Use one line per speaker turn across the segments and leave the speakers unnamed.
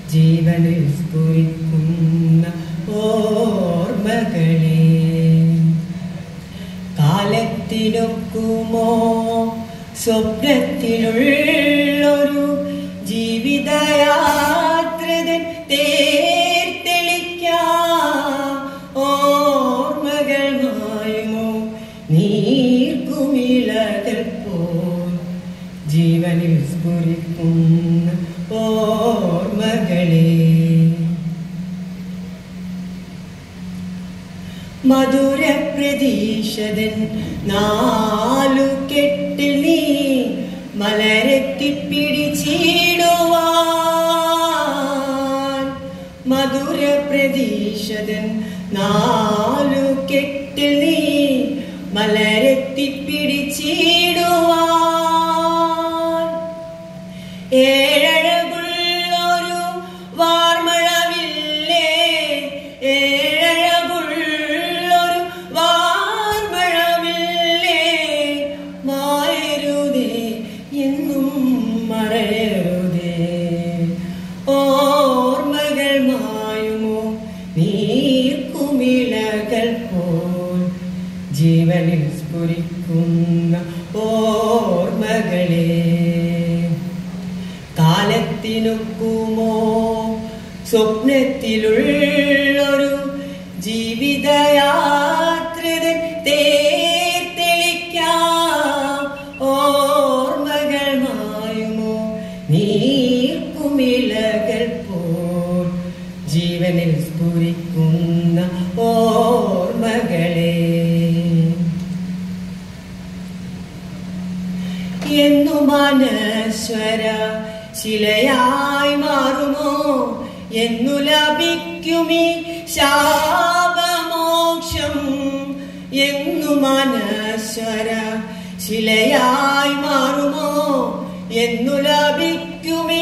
ജീവനിൽ സ്ഫുരിക്കുന്ന ഓർമ്മകളെ കാലത്തിനൊക്കുമോ സ്വപ്നത്തിലുള്ളൊരു ജീവിതയാത്രതൻ തേർത്തെളിക്കാം ഓർമ്മകൾ മായുമോ നീർക്കുമിളകൾ പോൽ ജീവനിൽ സ്ഫുരിക്കുന്ന ഓർമ്മകളെ മധുര പ്രതീക്ഷതൻ നാലു കെട്ടിൽ നീ മലരെത്തിപ്പിടിച്ചിടുവാൻ മധുര പ്രതീക്ഷതൻ നാലു കെട്ടിൽ നീ മലരെത്തിപ്പിടിച്ചിടുവാൻ ഏഴഴകുള്ളൊരു വാർമഴവില്ലേ ഏഴഴകുള്ളൊരു വാർമഴവില്ലേ മായരുതേ എന്നും മറയരുതേ ഓർമ്മകൾ മായുമോ നീർക്കുമിളകൾ പോൽ ജീവനിൽ സ്ഫുരിക്കുന്ന ഓർമ്മകളെ കാലത്തിനൊക്കുമോ സ്വപ്നത്തിലുള്ളൊരു ജീവിതയാത്രതൻ തേർത്തെളിക്കാം ഓർമ്മകൾ മായുമോ നീർക്കുമിളകൾ പോൽ ജീവനിൽ സ്ഫുരിക്കുന്ന ഓർമ്മകളെ എന്നു മനസ്വര ശിലയായി മാറുമോ എന്നു ലഭിക്കുമീ ശാപമോക്ഷം എന്നു മനസ്വര ശിലയായി മാറുമോ എന്നു ലഭിക്കുമീ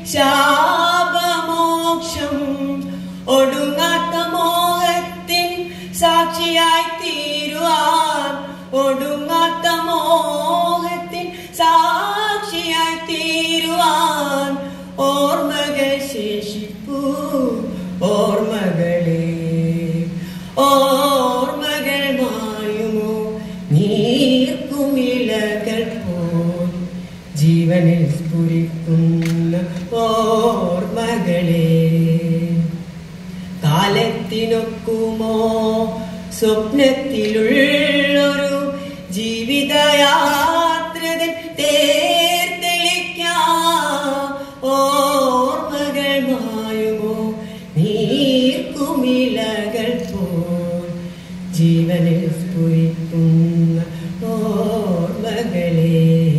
ശാപമോക്ഷം ഒടുങ്ങാത്ത മോഹത്തിൻ സാക്ഷിയായി തീരുവാൻ ഒടുങ്ങാത്ത മോഹത്തിൻ സാക്ഷിയായി തീരുവാൻ ഓർമ്മകൾ ശേഷിപ്പൂ ഓർമ്മകളെ ഓർമ്മകൾ മായുമോ നീർക്കുമിളകൾ പോൽ ജീവനിൽ സ്ഫുരിക്കുന്ന ഓർമ്മകളെ കാലത്തിനൊക്കുമോ സ്വപ്നത്തിലുള്ളൊരു ജീവിതയാത്രതൻ തേർത്തെളിക്കാം ഓർമ്മകൾ മായുമോ നീർക്കുമിളകൾ പോൽ ജീവനിൽ സ്ഫുരിക്കുന്ന ഓർമ്മകളെ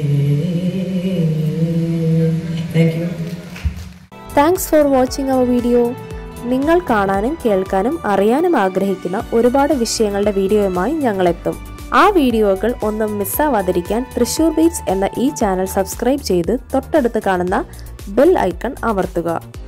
thank you
thanks for watching അവർ വീഡിയോ നിങ്ങൾ കാണാനും കേൾക്കാനും അറിയാനും ആഗ്രഹിക്കുന്ന ഒരുപാട് വിഷയങ്ങളുടെ വീഡിയോയുമായി ഞങ്ങളെത്തും ആ വീഡിയോകൾ ഒന്നും മിസ്സാവാതിരിക്കാൻ തൃശൂർ ബീറ്റ്സ് എന്ന ഈ ചാനൽ സബ്സ്ക്രൈബ് ചെയ്ത് തൊട്ടടുത്ത് കാണുന്ന ബെൽ ഐക്കൺ അമർത്തുക